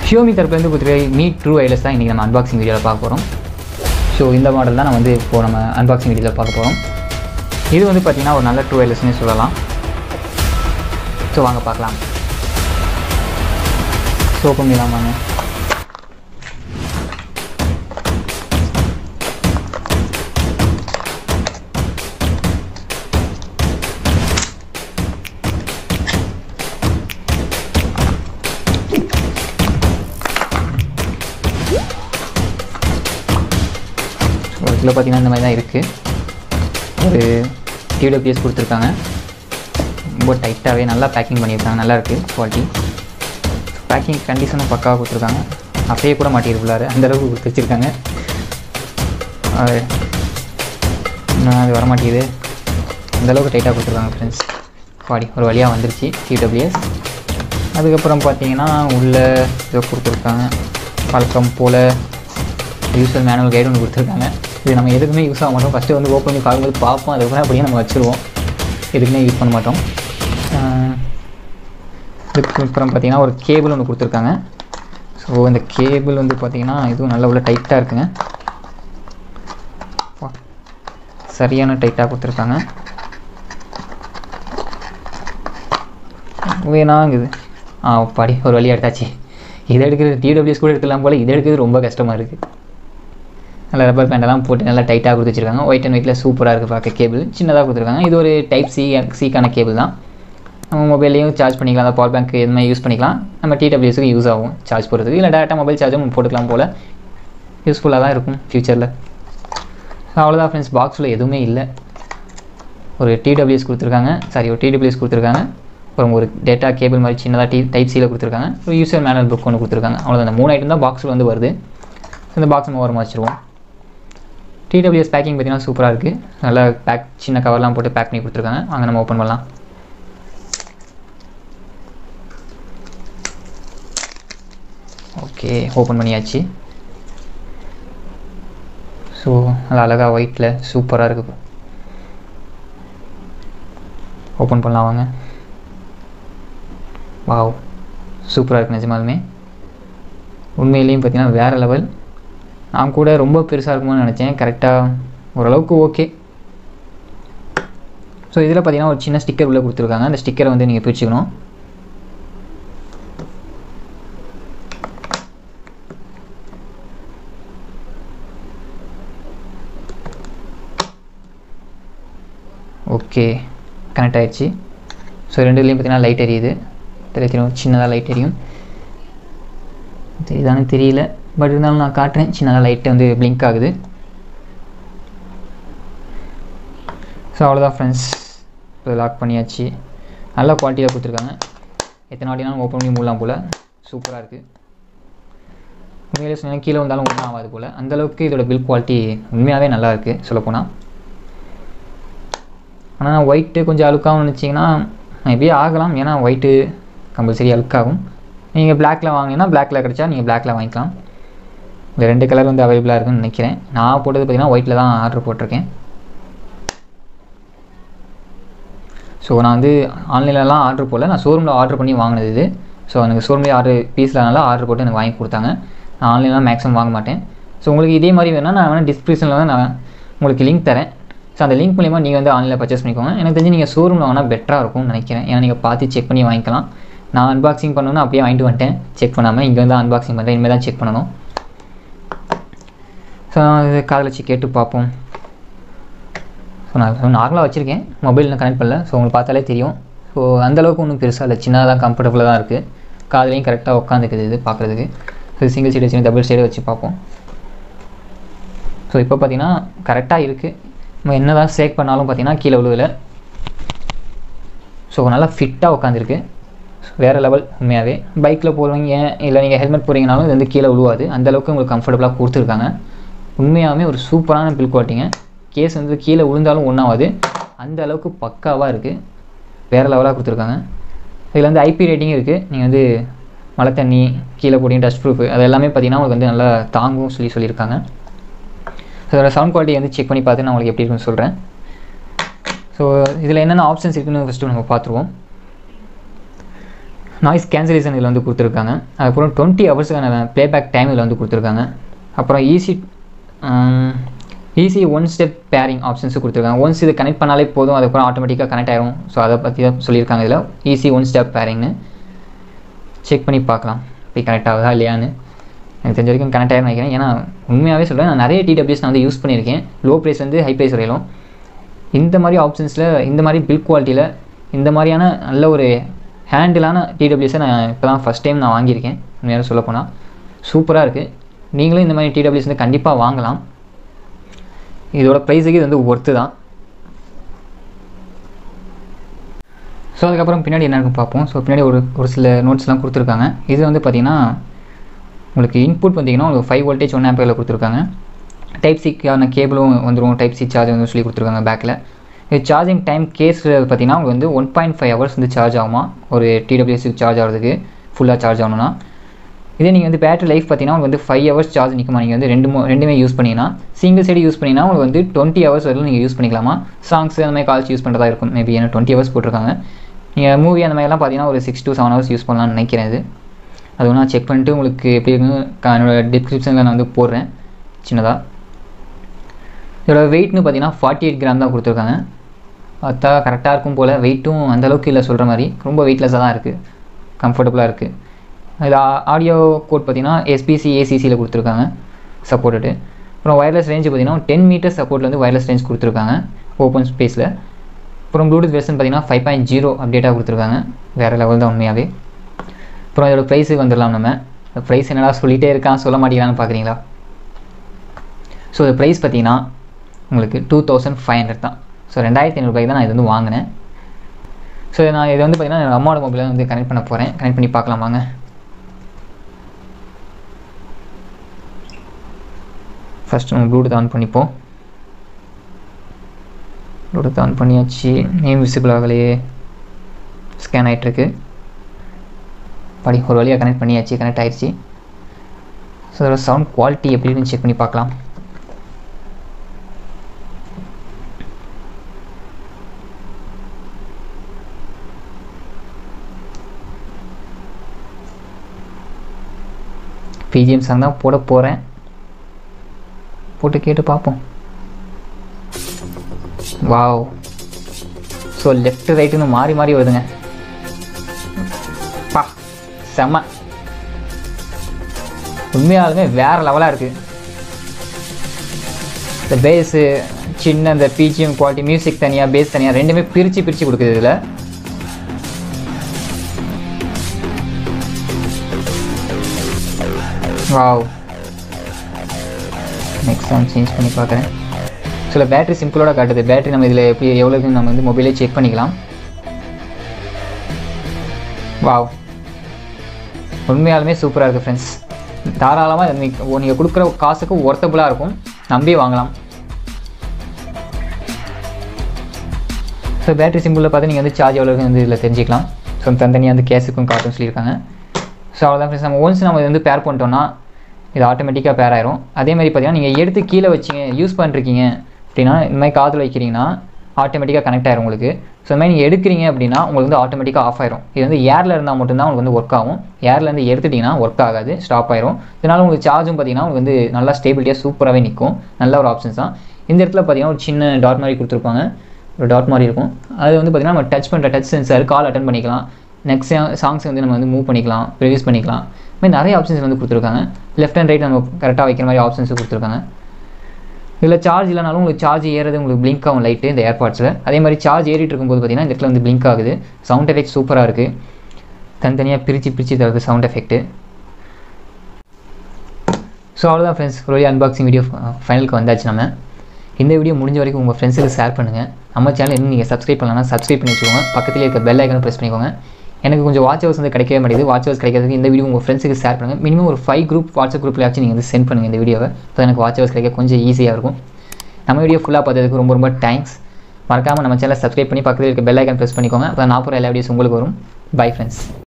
Xiaomi தரப்புலேருந்து கொடுத்துருக்க me true வைலஸ் தான் இன்றைக்கி நம்ம அன்பாக்சிங் வீடியோவில் பார்க்க போகிறோம் ஸோ இந்த மாடல் தான் நம்ம வந்து இப்போ நம்ம அன்பாக்சிங் வீடியோவில் பார்க்க போகிறோம் இது வந்து பார்த்திங்கன்னா ஒரு நல்ல ட்ரூ வைலஸ்னே சொல்லலாம் ஸோ வாங்க பார்க்கலாம் ஸோ ஓப்பன் பண்ணலாமாங்க ஒரு கிலோ பார்த்தீங்கன்னா இந்த மாதிரி தான் இருக்குது ஒரு டிடபிள்யூஎஸ் கொடுத்துருக்காங்க ரொம்ப டைட்டாகவே நல்லா பேக்கிங் பண்ணியிருக்காங்க நல்லா இருக்குது குவாலிட்டி பேக்கிங் கண்டிஷனும் பக்காவாக கொடுத்துருக்காங்க அப்படியே கூட மாட்டிருக்குள்ளாரு அந்த அளவுக்கு கொடுத்து வச்சுருக்காங்க அது இன்னும் அது வர மாட்டேங்குது அந்த அளவுக்கு டைட்டாக கொடுத்துருக்காங்க ஃப்ரெண்ட்ஸ் பாடி ஒரு வழியாக வந்துருச்சு டிடபிள்யூஎஸ் அதுக்கப்புறம் பார்த்தீங்கன்னா உள்ளே ஏதோ கொடுத்துருக்காங்க வழக்கம் போல் யூஸ்வல் மேனுவல் கைடு ஒன்று கொடுத்துருக்காங்க இது நம்ம எதுக்குமே யூஸ் ஆக மாட்டோம் ஃபஸ்ட்டு வந்து ஓப்பன் பண்ணி பார்க்கும்போது பார்ப்போம் அதுக்கப்புறம் அப்படியே நம்ம வச்சுருவோம் எதுக்குமே யூஸ் பண்ண மாட்டோம் ஆஹ் இதுக்கப்புறம் பார்த்தீங்கன்னா ஒரு கேபிள் ஒன்று கொடுத்துருக்காங்க ஸோ இந்த கேபிள் வந்து பார்த்தீங்கன்னா இதுவும் நல்ல உள்ள டைட்டாக இருக்குங்க வா. சரியான டைட்டாக கொடுத்துருக்காங்க வேணாங்குது ஆ பாடி ஒரு வழி எடுத்தாச்சு இதை எடுக்கிறது டிடபிள்யூஎஸ் கூட எடுக்கலாம் போல் இதை எடுக்கிறது ரொம்ப கஷ்டமாக இருக்குது நல்லா ரப்பர் பேண்டெல்லாம் போட்டு நல்லா டைட்டாக கொடுத்து வச்சிருக்காங்க ஒயிட் அண்ட் ஒயிட்டில் சூப்பராக இருக்குது பார்க்க கேபிள் சின்னதாக கொடுத்துருக்காங்க இது ஒரு டைப் சி சிக்கான கேபிள் தான் நம்ம மொபைல்லையும் சார்ஜ் பண்ணிக்கலாம் அந்த பவர் பேங்க் எதுவுமே யூஸ் பண்ணிக்கலாம் நம்ம டிடபிள்யூஸுக்கு யூஸ் ஆகும் சார்ஜ் போடுறதுக்கு இல்லை டேரெக்டாக மொபைல் சார்ஜும் போட்டுக்கலாம் போல் யூஸ்ஃபுல்லாக தான் இருக்கும் ஃப்யூச்சரில் அவ்வளோதான் ஃப்ரெண்ட்ஸ் பாக்ஸில் எதுவுமே இல்லை ஒரு டிடபிள்யூஎஸ் கொடுத்துருக்காங்க சாரி ஒரு டிடபிள்யூஎஸ் கொடுத்துருக்காங்க அப்புறம் ஒரு டேட்டா கேபிள் மாதிரி சின்னதாக டி டைப் சியில் கொடுத்துருக்காங்க ஒரு யூசர் மேனுவல் புக் ஒன்று கொடுத்துருக்காங்க அவ்வளோதான் அந்த மூணு ஐட்டம் தான் பாக்ஸில் வந்து வருது இந்த பாக்ஸ் நம்ம ஓரமாக வச்சுருவோம் டிடபிள்யூஎஸ் பேக்கிங் பார்த்தீங்கன்னா சூப்பராக இருக்குது நல்லா பேக் சின்ன கவர்லாம் போட்டு பேக் பண்ணி கொடுத்துருக்காங்க வாங்க நம்ம ஓப்பன் பண்ணலாம் ஓகே ஓப்பன் பண்ணியாச்சு ஸோ நல்லா அழகாக ஒயிட்டில் சூப்பராக இருக்குது ஓப்பன் பண்ணலாம் வாங்க வாவ் சூப்பராக இருக்குது நிஜமாலுமே உண்மையிலையும் பார்த்தீங்கன்னா வேறு லெவல் நான் கூட ரொம்ப பெருசாக இருக்குமோன்னு நினச்சேன் கரெக்டாக ஓரளவுக்கு ஓகே ஸோ இதில் பார்த்தீங்கன்னா ஒரு சின்ன ஸ்டிக்கர் உள்ளே கொடுத்துருக்காங்க அந்த ஸ்டிக்கரை வந்து நீங்கள் பிரிச்சுக்கணும் ஓகே கனெக்ட் ஆயிடுச்சு ஸோ ரெண்டுலேயும் பார்த்தீங்கன்னா லைட் எரியுது தெரிய தெரியும் சின்னதாக லைட் எரியும் தெரியுதானு தெரியல பட் இருந்தாலும் நான் காட்டுறேன் சின்னதாக லைட்டு வந்து பிளிங்க் ஆகுது ஸோ அவ்வளோதான் ஃப்ரெண்ட்ஸ் இப்போ லாக் பண்ணியாச்சு நல்ல குவாலிட்டியில் கொடுத்துருக்காங்க எத்தனை வாட்டினாலும் ஓப்பன் பண்ணி மூடலாம் போல் சூப்பராக இருக்குது உண்மையிலே சொன்னால் கீழே வந்தாலும் ஒன்றும் ஆகாது போல் அந்தளவுக்கு இதோட பில் குவாலிட்டி உண்மையாகவே நல்லா இருக்குது சொல்லப்போனால் ஆனால் ஒயிட்டு கொஞ்சம் அழுக்காகவும் நினச்சிங்கன்னா மேபி ஆகலாம் ஏன்னா ஒயிட்டு கம்பல்சரி அழுக்காகும் நீங்கள் பிளாக்கில் வாங்கினீங்கன்னா பிளாக்கில் கிடச்சா நீங்கள் பிளாக்கில் வாங்கிக்கலாம் இந்த ரெண்டு கலர் வந்து அவைலபிளாக இருக்குன்னு நினைக்கிறேன் நான் போட்டது பார்த்தீங்கன்னா ஒயிட்டில் தான் ஆர்டர் போட்டிருக்கேன் ஸோ நான் வந்து ஆன்லைன்லலாம் ஆர்டர் போடல நான் ஷோரூமில் ஆர்டர் பண்ணி வாங்கினது இது ஸோ எனக்கு ஷோரூம்லேயே ஆர்டர் பீஸ்லனால ஆர்டர் போட்டு எனக்கு வாங்கி கொடுத்தாங்க நான் ஆன்லைன்லாம் மேக்ஸிமம் வாங்க மாட்டேன் ஸோ உங்களுக்கு இதே மாதிரி வேணால் நான் வேணால் டிஸ்கிரிப்ஷனில் தான் நான் உங்களுக்கு லிங்க் தரேன் ஸோ அந்த லிங்க் மூலிமா நீங்கள் வந்து ஆன்லைனில் பர்ச்சேஸ் பண்ணிக்கோங்க எனக்கு தெரிஞ்சு நீங்கள் ஷோரூமில் வாங்கினா பெட்டராக இருக்கும்னு நினைக்கிறேன் ஏன்னா நீங்கள் பார்த்து செக் பண்ணி வாங்கிக்கலாம் நான் அன்பாக்சிங் பண்ணணும்னு அப்படியே வாங்கிட்டு வந்துட்டேன் செக் பண்ணாமல் இங்கே வந்து அன்பாக்சிங் பண்ணுறேன் இனிமேல் தான் செக் பண்ணணும் ஸோ இது காதில் வச்சு கேட்டு பார்ப்போம் ஸோ நான் நார்மலாக வச்சுருக்கேன் மொபைலில் கனெக்ட் பண்ணல ஸோ உங்களுக்கு பார்த்தாலே தெரியும் ஸோ அந்தளவுக்கு ஒன்றும் பெருசாக இல்லை சின்னதாக தான் கம்ஃபர்டபுளாக தான் இருக்குது காதுலையும் கரெக்டாக உட்காந்துக்குது இது பார்க்குறதுக்கு ஸோ சிங்கிள் சைடு வச்சு டபுள் சைடு வச்சு பார்ப்போம் ஸோ இப்போ பார்த்தீங்கன்னா கரெக்டாக இருக்குது நம்ம என்ன தான் சேக் பண்ணாலும் பார்த்தீங்கன்னா கீழே விழுவல ஸோ நல்லா ஃபிட்டாக உட்காந்துருக்கு வேறு லெவல் உண்மையாகவே பைக்கில் போகிறவங்க இல்லை நீங்கள் ஹெல்மெட் போகிறீங்கனாலும் இது வந்து கீழே விழுவாது அந்தளவுக்கு உங்களுக்கு கம்ஃபர்டபுளாக கொடுத்துருக்காங்க உண்மையாகவே ஒரு சூப்பரான பில் குவாலிட்டிங்க கேஸ் வந்து கீழே விழுந்தாலும் ஒன்றாவது அந்த அளவுக்கு பக்காவாக இருக்குது வேறு லெவலாக கொடுத்துருக்காங்க இதில் வந்து ஐபி ரேட்டிங் இருக்குது நீங்கள் வந்து மழை தண்ணி கீழே போட்டிங்க டஸ்ட் ப்ரூஃப் அது எல்லாமே பார்த்தீங்கன்னா உங்களுக்கு வந்து நல்லா தாங்கும் சொல்லி சொல்லியிருக்காங்க ஸோ இதோட சவுண்ட் குவாலிட்டி வந்து செக் பண்ணி பார்த்து நான் உங்களுக்கு எப்படி இருக்குன்னு சொல்கிறேன் ஸோ இதில் என்னென்ன ஆப்ஷன்ஸ் இருக்குன்னு ஃபஸ்ட்டு நம்ம பார்த்துருவோம் நாய்ஸ் கேன்சலேஷன் இதில் வந்து கொடுத்துருக்காங்க அதுக்கப்புறம் டுவெண்ட்டி ஹவர்ஸுக்கான ப்ளேபேக் டைம் இதில் வந்து கொடுத்துருக்காங்க அப்புறம் easy easy one step pairing ஆப்ஷன்ஸும் கொடுத்துருக்காங்க ஒன்ஸ் இது கனெக்ட் பண்ணாலே போதும் அதுக்கப்புறம் ஆட்டோமேட்டிக்காக கனெக்ட் ஆயிரும் ஸோ அதை பற்றி தான் சொல்லியிருக்காங்க இதில் ஈஸி ஒன் ஸ்டெப் பேரிங்னு செக் பண்ணி பார்க்கலாம் போய் கனெக்ட் ஆகுதா இல்லையான்னு எனக்கு தெரிஞ்ச வரைக்கும் கனெக்ட் ஆகிரும் நினைக்கிறேன் ஏன்னா உண்மையாகவே சொல்கிறேன் நான் நிறைய டிடபிள்யூஸ் நான் வந்து யூஸ் பண்ணியிருக்கேன் லோ ப்ரைஸ் வந்து ஹை ப்ரைஸ் வரையிலும் இந்த மாதிரி ஆப்ஷன்ஸில் இந்த மாதிரி பில் குவாலிட்டியில் இந்த மாதிரியான நல்ல ஒரு ஹேண்டிலான டிடபிள்யூஸை நான் இப்போ தான் ஃபஸ்ட் டைம் நான் வாங்கியிருக்கேன் நேரம் சொல்ல போனால் சூப்பராக இருக்குது நீங்களும் இந்த மாதிரி டிடபிள்யூஸ் வந்து கண்டிப்பாக வாங்கலாம் இதோட ப்ரைஸுக்கு இது வந்து ஒர்த்து தான் ஸோ அதுக்கப்புறம் பின்னாடி என்ன இருக்குன்னு பார்ப்போம் ஸோ பின்னாடி ஒரு ஒரு சில நோட்ஸ்லாம் கொடுத்துருக்காங்க இது வந்து பார்த்திங்கன்னா உங்களுக்கு இன்புட் பார்த்தீங்கன்னா உங்களுக்கு ஃபைவ் வோல்டேஜ் ஒன் ஆம்பியரில் கொடுத்துருக்காங்க டைப் சிக்கான கேபிளும் வந்துடும் டைப் சி சார்ஜ் வந்து சொல்லி கொடுத்துருக்காங்க பேக்கில் இது சார்ஜிங் டைம் கேஸ் பார்த்தீங்கன்னா உங்களுக்கு வந்து ஒன் பாயிண்ட் ஃபைவ் ஹவர்ஸ் வந்து சார்ஜ் ஆகுமா ஒரு டிடபிள்யூசி சார்ஜ் ஆகிறதுக்கு ஃபுல்லாக சார்ஜ் ஆகணும்னா இதே நீங்கள் வந்து பேட்டரி லைஃப் பார்த்தீங்கன்னா உங்களுக்கு வந்து ஃபைவ் ஹவர்ஸ் சார்ஜ் நிற்குமா நீங்கள் வந்து ரெண்டு மூ- ரெண்டுமே யூஸ் பண்ணிங்கன்னா சிங்கிள் சைடு யூஸ் பண்ணிங்கன்னா உங்களுக்கு வந்து டுவெண்ட்டி ஹவர்ஸ் வரைக்கும் நீங்கள் யூஸ் பண்ணிக்கலாமா சாங்ஸ் அந்த மாதிரி கால்ஸ் யூஸ் பண்ணுறதா இருக்கும் மேபி ஏன்னா டுவெண்ட்டி ஹவர்ஸ் போட்டிருக்காங்க நீங்கள் மூவி அந்த மாதிரிலாம் பார்த்தீங்கன்னா ஒரு six to seven hours use பண்ணலாம்னு நினைக்கிறேன் இது அது ஒன்றா செக் பண்ணிட்டு உங்களுக்கு எப்படி இருக்குன்னு க- என்னோட டிஸ்கிரிப்ஷனில் நான் வந்து போடுறேன் சின்னதாக இதோட வெயிட்னு பார்த்தீங்கன்னா ஃபார்ட்டி எயிட் கிராம் தான் கொடுத்துருக்காங்க பார்த்தா கரெக்டாக இருக்கும் போல் வெயிட்டும் அந்தளவுக்கு இல்லை சொல்கிற மாதிரி ரொம்ப வெயிட்லெஸ்ஸாக தான் இருக்குது கம்ஃபர்டபுளாக இருக்குது இது ஆடியோ கோட் பார்த்தீங்கன்னா எஸ்பிசி ஏசிசியில் கொடுத்துருக்காங்க சப்போர்ட்டடு அப்புறம் ஒயர்லெஸ் ரேஞ்ச் பார்த்தீங்கன்னா டென் மீட்டர் சப்போர்ட்டில் வந்து ஒயர்லெஸ் ரேஞ்ச் கொடுத்துருக்காங்க ஓப்பன் ஸ்பேஸில் அப்புறம் ப்ளூடூத் வெர்ஷன் பார்த்தீங்கன்னா ஃபைவ் பாயிண்ட் ஜீரோ அப்டேட்டாக கொடுத்துருக்காங்க வேறு லெவல் தான் உண்மையாகவே அப்புறம் இதோட ப்ரைஸுக்கு வந்துடலாம் நம்ம ப்ரைஸ் என்னடா சொல்லிகிட்டே இருக்கான் சொல்ல மாட்டேங்கிறான்னு பார்க்குறீங்களா ஸோ இது ப்ரைஸ் பார்த்தீங்கன்னா உங்களுக்கு டூ தௌசண்ட் ஃபைவ் ஹண்ட்ரட் தான் ஸோ ரெண்டாயிரத்தி ஐநூறுபாய்க்கு தான் நான் இது வந்து வாங்கினேன் ஸோ நான் இது வந்து பார்த்தீங்கன்னா என் அம்மாவோட மொபைலில் வந்து கனெக்ட் பண்ண போகிறேன் கனெக்ட் பண்ணி பார்க்கலாம் வாங்க ஃபஸ்ட் நம்ம ப்ளூடூத் ஆன் பண்ணிப்போம் ப்ளூடூத் ஆன் பண்ணியாச்சு நேம் விசிபிள் ஆகலையே ஸ்கேன் ஆகிட்டுருக்கு படி ஒரு வழியாக கனெக்ட் பண்ணியாச்சு கனெக்ட் ஆயிடுச்சு ஸோ அதோட சவுண்ட் குவாலிட்டி எப்படின்னு செக் பண்ணி பார்க்கலாம் பிஜிஎம் சாங் தான் போட போகிறேன் போட்டு கேட்டு பார்ப்போம் வாவ் ஸோ லெஃப்ட் ரைட்டுன்னு மாறி மாறி வருதுங்க பா செம்ம உண்மையாலுமே வேற லெவலாக இருக்குது இந்த பேஸு சின்ன இந்த பிஜிஎம் குவாலிட்டி மியூசிக் தனியாக பேஸ் தனியாக ரெண்டுமே பிரித்து பிரித்து கொடுக்குது இதில் வாவ் நெக்ஸ்ட் நான் சேஞ்ச் பண்ணி பார்க்குறேன் சில பேட்டரி சிம்பிளோட காட்டுது பேட்டரி நம்ம இதில் எப்படி எவ்வளோ இருக்குன்னு நம்ம வந்து மொபைலே செக் பண்ணிக்கலாம் வாவ் உண்மையாலுமே சூப்பராக இருக்குது ஃப்ரெண்ட்ஸ் தாராளமாக நீங்கள் கொடுக்குற காசுக்கு ஒர்த்தபுளாக இருக்கும் நம்பி வாங்கலாம் ஸோ பேட்டரி சிம்பிளில் பார்த்து நீங்கள் வந்து சார்ஜ் எவ்வளோ இருக்குன்னு வந்து இதில் தெரிஞ்சுக்கலாம் ஸோ தனித்தனியாக வந்து கேஸுக்கும் காட்டும் சொல்லியிருக்காங்க ஸோ அவ்வளோதான் ஃப்ரெண்ட்ஸ் நம்ம ஒன்ஸ் நம்ம இது வந்து பேர் பண்ணிட்டோம்னா இது ஆட்டோமேட்டிக்காக பேர் ஆயிரும் அதே மாதிரி பார்த்தீங்கன்னா நீங்கள் எடுத்து கீழே வச்சிங்க யூஸ் பண்ணிருக்கீங்க அப்படின்னா இந்த மாதிரி காதில் வைக்கிறீங்கன்னா ஆட்டோமேட்டிக்காக கனெக்ட் ஆயிரும் உங்களுக்கு ஸோ இந்த மாதிரி நீங்கள் எடுக்கிறீங்க அப்படின்னா உங்களுக்கு வந்து ஆட்டோமேட்டிக்காக ஆஃப் ஆயிரும் இது வந்து ஏரில் இருந்தால் மட்டும்தான் உங்களுக்கு வந்து ஒர்க் ஆகும் ஏர்லேருந்து எடுத்துட்டிங்கன்னா ஒர்க் ஆகாது ஸ்டாப் ஆயிரும் இதனால் உங்களுக்கு சார்ஜும் பார்த்தீங்கன்னா உங்களுக்கு வந்து நல்லா ஸ்டேபிலிட்டியாக சூப்பராகவே நிற்கும் நல்ல ஒரு ஆப்ஷன்ஸ் தான் இந்த இடத்துல பார்த்தீங்கன்னா ஒரு சின்ன டாட் மாதிரி கொடுத்துருப்பாங்க ஒரு டாட் மாதிரி இருக்கும் அது வந்து பார்த்தீங்கன்னா நம்ம டச் பண்ணுற டச் சென்சார் கால் அட்டன் பண்ணிக்கலாம் நெக்ஸ்ட் சாங்ஸ் வந்து நம்ம வந்து மூவ் பண்ணிக்கலாம் ப்ரிவியூஸ் பண்ணிக்கலாம் இந்த மாதிரி நிறைய ஆப்ஷன்ஸ் வந்து கொடுத்துருக்காங்க லெஃப்ட் அண்ட் ரைட் நம்ம கரெக்டாக வைக்கிற மாதிரி ஆப்ஷன்ஸ் கொடுத்துருக்காங்க இதில் சார்ஜ் இல்லைனாலும் உங்களுக்கு சார்ஜ் ஏறது உங்களுக்கு பிளிங்க் ஆகும் லைட்டு இந்த ஏர்பாட்ஸில் அதே மாதிரி சார்ஜ் ஏறிட்டு இருக்கும்போது பார்த்தீங்கன்னா இந்த இடத்துல வந்து பிளிங்க் ஆகுது சவுண்ட் எஃபெக்ட் சூப்பராக இருக்குது தனித்தனியாக பிரித்து பிரித்து தருது சவுண்ட் எஃபெக்ட்டு ஸோ அவ்வளோதான் ஃப்ரெண்ட்ஸ் ஒரு வழி அன்பாக்சிங் வீடியோ ஃபைனலுக்கு வந்தாச்சு நம்ம இந்த வீடியோ முடிஞ்ச வரைக்கும் உங்கள் ஃப்ரெண்ட்ஸுக்கு ஷேர் பண்ணுங்கள் நம்ம சேனல் இன்னும் நீங்கள் சப்ஸ்கிரைப் பண்ணலன்னா சப்ஸ்கிரைப் பண்ணி வச்சுக்கோங்க பக்கத்தில் இருக்க பெல் ஐக்கனும் ப்ரெஸ் பண்ணிக்கோங்க எனக்கு கொஞ்சம் வாட்ச் ஹவர்ஸ் வந்து கிடைக்கவே மாட்டேங்குது வாட்ச் ஹவர்ஸ் கிடைக்கிறதுக்கு இந்த வீடியோ உங்கள் ஃப்ரெண்ட்ஸுக்கு ஷேர் பண்ணுங்கள் மினிமம் ஒரு ஃபைவ் குரூப் வாட்ஸ்அப் குரூப்லையாச்சும் நீங்கள் வந்து சென்ட் பண்ணுங்கள் இந்த வீடியோவை அப்போ எனக்கு வாட்ச் ஹவர்ஸ் கிடைக்க கொஞ்சம் ஈஸியாக இருக்கும் நம்ம வீடியோ ஃபுல்லாக பார்த்ததுக்கு ரொம்ப ரொம்ப தேங்க்ஸ் மறக்காமல் நம்ம சேனலை சப்ஸ்கிரைப் பண்ணி பக்கத்தில் இருக்க பெல் ஐக்கன் ப்ரெஸ் பண்ணிக்கோங்க அப்போ நான் போகிற எல்லா வீடியோஸ் உங்களுக்கு வரும் பை ஃப்ரெண்ட்ஸ்